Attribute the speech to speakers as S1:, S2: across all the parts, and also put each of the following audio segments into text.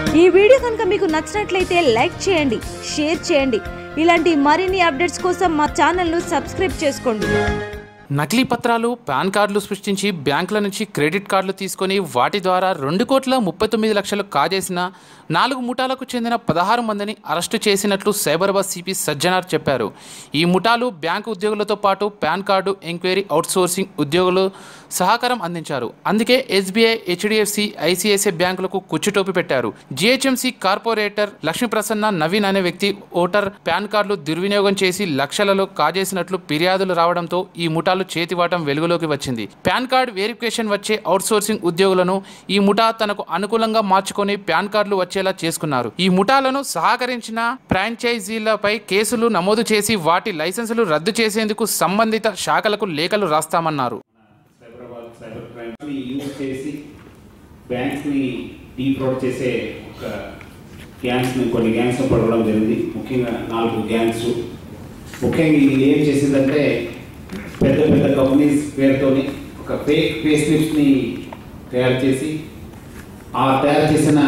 S1: ఈ వీడియో కనుక మీకు నచ్చినట్లయితే లైక్ చేయండి షేర్ చేయండి ఇలాంటి మరిన్ని అప్డేట్స్ కోసం మా ఛానల్ను సబ్స్క్రైబ్ చేసుకోండి
S2: నకిలీ పత్రాలు పాన్ కార్డులు సృష్టించి బ్యాంకుల నుంచి క్రెడిట్ కార్డులు తీసుకొని వాటి ద్వారా రెండు కోట్ల ముప్పై తొమ్మిది లక్షలు కాజేసిన నాలుగు ముఠాలకు చెందిన పదహారు మందిని అరెస్టు చేసినట్లు సైబరాబాద్ సిపి సజ్జనార్ చెప్పారు ఈ ముఠాలు బ్యాంకు ఉద్యోగులతో పాటు పాన్ కార్డు ఎంక్వైరీ అవుట్సోర్సింగ్ ఉద్యోగులు సహకారం అందించారు అందుకే ఎస్బీఐ హెచ్డిఎఫ్సి ఐసిఐసిఐ బ్యాంకులకు కుచ్చుటోపి పెట్టారు జిహెచ్ఎంసీ కార్పొరేటర్ లక్ష్మీప్రసన్న నవీన్ అనే వ్యక్తి ఓటర్ పాన్ కార్డులు దుర్వినియోగం చేసి లక్షలలో కాజేసినట్లు ఫిర్యాదులు రావడంతో ఈ ముఠాలు చేతివాటం వెలుగులోకి వచ్చింది పాన్ కార్డ్ వెరిఫికేషన్ వచ్చే అవుట్సోర్సింగ్ ఉద్యోగులను ఈ ముఠా తనకు అనుకూలంగా మార్చుకొని పాన్ కార్డులు వచ్చేలా చేసుకున్నారు ఈ ముఠాలను సహకరించిన ఫ్రాంచైజీలపై కేసులు నమోదు చేసి వాటి లైసెన్సులు రద్దు చేసేందుకు సంబంధిత శాఖలకు లేఖలు రాస్తామన్నారు
S3: సైబరాబాద్ సైబర్ క్రైమ్స్ని యూజ్ చేసి బ్యాంక్స్ని డీఫ్రాడ్ చేసే ఒక గ్యాంగ్స్ని కొన్ని గ్యాంగ్స్ని పడవడం జరిగింది ముఖ్యంగా నాలుగు గ్యాంగ్స్ ముఖ్యంగా ఇది ఏం చేసిందంటే పెద్ద పెద్ద కంపెనీస్ పేరుతోని ఒక ఫేక్ పే స్లిప్స్ని తయారు చేసి ఆ తయారు చేసిన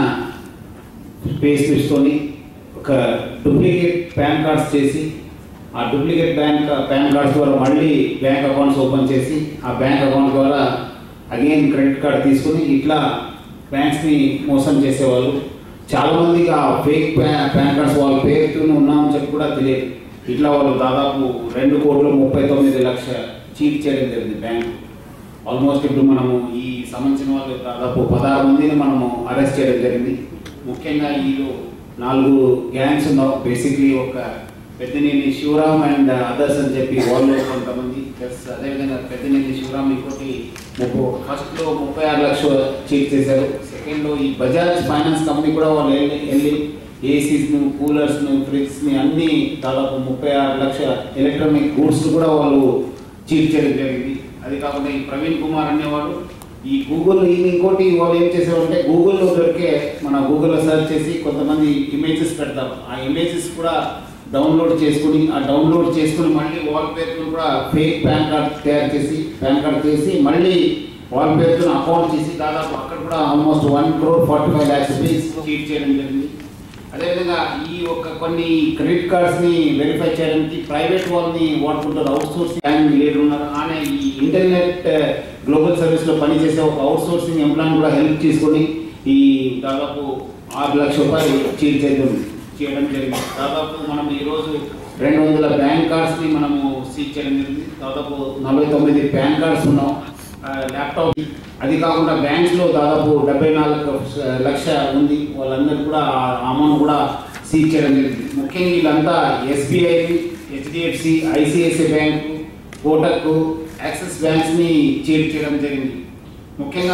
S3: పే స్లిప్స్తోని ఒక డూప్లికేట్ పాన్ కార్డ్స్ చేసి ఆ డూప్లికేట్ బ్యాంక్ పాన్ కార్డ్స్ ద్వారా మళ్ళీ బ్యాంక్ అకౌంట్స్ ఓపెన్ చేసి ఆ బ్యాంక్ అకౌంట్ ద్వారా అగైన్ క్రెడిట్ కార్డ్ తీసుకుని ఇట్లా బ్యాంక్స్ని మోసం చేసేవాళ్ళు చాలామందికి ఆ ఫేక్ పాన్ కార్డ్స్ వాళ్ళ పేరుతో ఉన్నామని చెప్పి కూడా తెలియదు ఇట్లా వాళ్ళు దాదాపు రెండు కోట్ల ముప్పై తొమ్మిది లక్ష చీట్ చేయడం జరిగింది బ్యాంక్ ఆల్మోస్ట్ ఇప్పుడు మనము ఈ సంబంధించిన వాళ్ళు దాదాపు పదహారు మందిని మనము అరెస్ట్ చేయడం జరిగింది ముఖ్యంగా వీళ్ళు నాలుగు గ్యాంగ్స్ ఉన్నావు బేసిక్లీ ఒక పెద్దనేని శివరామ్ అండ్ అదర్స్ అని చెప్పి వాళ్ళు కొంతమంది ప్లస్ అదేవిధంగా పెద్దనేని శివరామ్ ఇంకోటి ముప్పై ఫస్ట్లో ముప్పై ఆరు లక్షలు చీట్ చేశారు సెకండ్లో ఈ బజాజ్ ఫైనాన్స్ కంపెనీ కూడా వాళ్ళు వెళ్ళి వెళ్ళి ఏసీస్ను కూలర్స్ను ఫ్రిడ్జ్ని అన్ని దాదాపు ముప్పై ఆరు లక్షల ఎలక్ట్రానిక్ గూడ్స్ కూడా వాళ్ళు చీట్ చేయడం జరిగింది అది కాకుండా ఈ ప్రవీణ్ కుమార్ అనేవాడు ఈ గూగుల్ ఈ ఇంకోటి వాళ్ళు ఏం చేసేవారంటే గూగుల్లో దొరికే మన గూగుల్లో సెర్చ్ చేసి కొంతమంది ఇమేజెస్ పెడతారు ఆ ఇమేజెస్ కూడా డౌన్లోడ్ చేసుకుని ఆ డౌన్లోడ్ చేసుకుని మళ్ళీ వాల్ పేరుతో కూడా ఫేక్ పాన్ కార్డ్ తయారు చేసి పాన్ కార్డ్ చేసి మళ్ళీ వాల్ పేరుతో అకౌంట్ చేసి దాదాపు అక్కడ కూడా almost one crore forty five lakhs rupees cheat చేయడం జరిగింది అదేవిధంగా ఈ ఒక కొన్ని క్రెడిట్ కార్డ్స్ ని వెరిఫై చేయడానికి ప్రైవేట్ వాళ్ళని వాడుకుంటారు అవుట్ సోర్సింగ్ బ్యాంక్ లీడర్ ఉన్నారు ఆయన ఈ ఇంటర్నెట్ గ్లోబల్ సర్వీస్ లో పనిచేసే ఒక అవుట్ సోర్సింగ్ ఎంప్లాయ్ కూడా హెల్ప్ తీసుకొని ఈ దాదాపు ఆరు లక్షల రూపాయలు చీట్ చేయడం చేయడం జరిగింది దాదాపు మనం ఈరోజు రెండు వందల బ్యాంక్ కార్డ్స్ ని మనము సీజ్ చేయడం జరిగింది దాదాపు నలభై తొమ్మిది బ్యాంక్ కార్డ్స్ ఉన్నాం ఆ, ల్యాప్టాప్ అది కాకుండా బ్యాంక్స్ లో దాదాపు డెబ్బై నాలుగు లక్ష ఉంది వాళ్ళందరూ కూడా ఆ అమౌంట్ కూడా సీజ్ చేయడం జరిగింది ముఖ్యంగా వీళ్ళంతా SBI HDFC ICICI bank Kotak Axis banks ని చీట్ చేయడం జరిగింది ముఖ్యంగా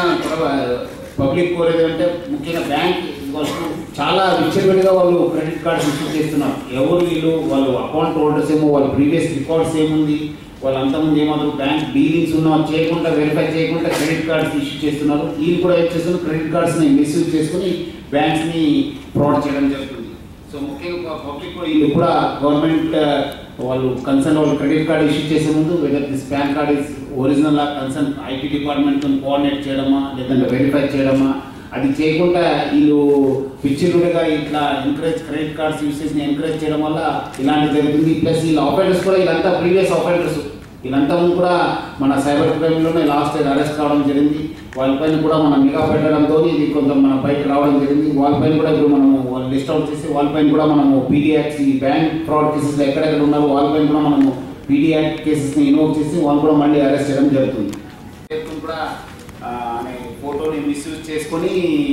S3: పబ్లిక్ కోరేది అంటే ముఖ్యంగా బ్యాంక్ వాళ్ళు చాలా విచ్చలవిడిగా వాళ్ళు క్రెడిట్ కార్డ్స్ ఇష్యూ చేస్తున్నారు ఎవరు వీళ్ళు వాళ్ళు అకౌంట్ హోల్డర్స్ ఏమో వాళ్ళ ప్రీవియస్ రికార్డ్స్ ఏముంది వాళ్ళు అంతకుముందు ఏమాత్రం బ్యాంక్ డీలింగ్స్ ఉన్నా చేయకుండా వెరిఫై చేయకుండా క్రెడిట్ కార్డ్స్ ఇష్యూ చేస్తున్నారు వీళ్ళు కూడా ఏం చేస్తున్నారు క్రెడిట్ కార్డ్స్ని మిస్యూజ్ చేసుకుని బ్యాంక్స్ని ఫ్రాడ్ చేయడం జరుగుతుంది సో ముఖ్యంగా పబ్లిక్ కూడా వీళ్ళు కూడా గవర్నమెంట్ వాళ్ళు కన్సర్న్ వాళ్ళు క్రెడిట్ కార్డ్ ఇష్యూ చేసే ముందు whether this PAN card is original concern IT డిపార్ట్మెంట్తో కోఆర్డినేట్ చేయడమా లేదంటే వెరిఫై చేయడమా అది చేయకుండా వీళ్ళు పిచ్చిలుడిగా ఇట్లా ఎంకరేజ్ క్రెడిట్ కార్డ్స్ యూసేజ్ని ఎంకరేజ్ చేయడం వల్ల ఇలాంటి జరుగుతుంది ప్లస్ వీళ్ళ ఆపరేటర్స్ కూడా వీళ్ళంతా ప్రీవియస్ ఆపరేటర్స్ వీళ్ళంతా కూడా మన సైబర్ క్రైమ్లోనే లాస్ట్ ఇయర్ అరెస్ట్ కావడం జరిగింది వాళ్ళపైన కూడా మనం నిఘా పెట్టడంతో ఇది కొంత మన బయట రావడం జరిగింది వాళ్ళపైన కూడా ఇప్పుడు మనము వాళ్ళు లిస్ట్ అవుట్ చేసి వాళ్ళపైన కూడా మనము పీడీ యాక్ట్స్ ఈ బ్యాంక్ ఫ్రాడ్ కేసెస్ ఎక్కడెక్కడ ఉన్నారో వాళ్ళపైన కూడా మనము పీడీ యాక్ట్ కేసెస్ని ఇన్వోక్ చేసి వాళ్ళు కూడా మళ్ళీ అరెస్ట్ చేయడం జరుగుతుంది పేరుతో కూడా ఆ, అనే ఫోటోని మిస్యూజ్ చేసుకొని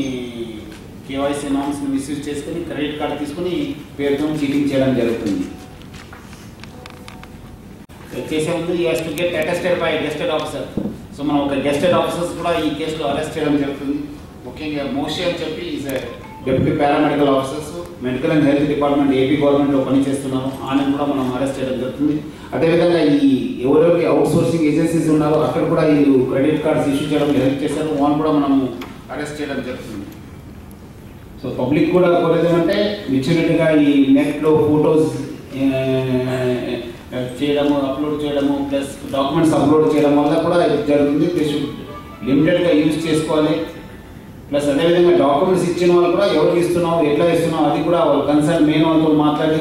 S3: కేవైసీ నామ్స్ని మిస్యూజ్ చేసుకొని క్రెడిట్ కార్డ్ తీసుకొని పేరుతో చీటింగ్ చేయడం జరుగుతుంది చేసే ముందు ఈ to get attested by gazetted officer so మనం ఒక గెస్టెడ్ ఆఫీసర్స్ కూడా ఈ కేసులో అరెస్ట్ చేయడం జరుగుతుంది ముఖ్యంగా మోషి అని చెప్పి is deputy paramedical officers medical and health department AP గవర్నమెంట్లో పనిచేస్తున్నాము ఆయన కూడా మనం అరెస్ట్ చేయడం జరుగుతుంది అదేవిధంగా ఈ ఎవరెవరికి అవుట్ సోర్సింగ్ ఏజెన్సీస్ ఉన్నారో అక్కడ కూడా వీళ్ళు క్రెడిట్ కార్డ్స్ ఇష్యూ చేయడం హెల్ప్ చేశారు వాళ్ళు కూడా మనము అరెస్ట్ చేయడం జరుగుతుంది సో పబ్లిక్ కూడా కోరేది అంటే విచ్చినట్టుగా ఈ నెట్లో ఫొటోస్ చేయడము అప్లోడ్ చేయడము ప్లస్ డాక్యుమెంట్స్ అప్లోడ్ చేయడం వల్ల కూడా ఇది జరుగుతుంది దే షుడ్ లిమిటెడ్గా యూజ్ చేసుకోవాలి ప్లస్ అదేవిధంగా డాక్యుమెంట్స్ ఇచ్చిన వాళ్ళు కూడా ఎవరికి ఇస్తున్నావు ఎట్లా ఇస్తున్నావు అది కూడా వాళ్ళు కన్సర్న్ మెయిన్ వాళ్ళతో మాట్లాడి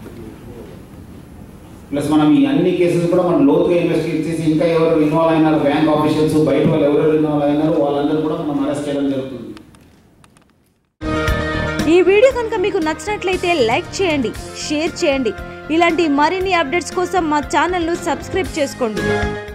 S3: ప్లస్ మనం ఈ అన్ని కేసెస్ కూడా మనం లోతుగా ఇన్వెస్టిగేట్ చేసి ఇంకా ఎవరు ఇన్వాల్వ్ అయినారు బ్యాంక్ ఆఫీషియల్స్ బయట వాళ్ళు ఎవరెవరు ఇన్వాల్వ్ అయినారు వాళ్ళందరూ కూడా మనం అరెస్ట్ చేయడం జరుగుతుంది
S1: ఈ వీడియో కనుక మీకు నచ్చినట్లయితే లైక్ చేయండి షేర్ చేయండి ఇలాంటి మరిన్ని అప్డేట్స్ కోసం మా ఛానల్ను సబ్స్క్రైబ్ చేసుకోండి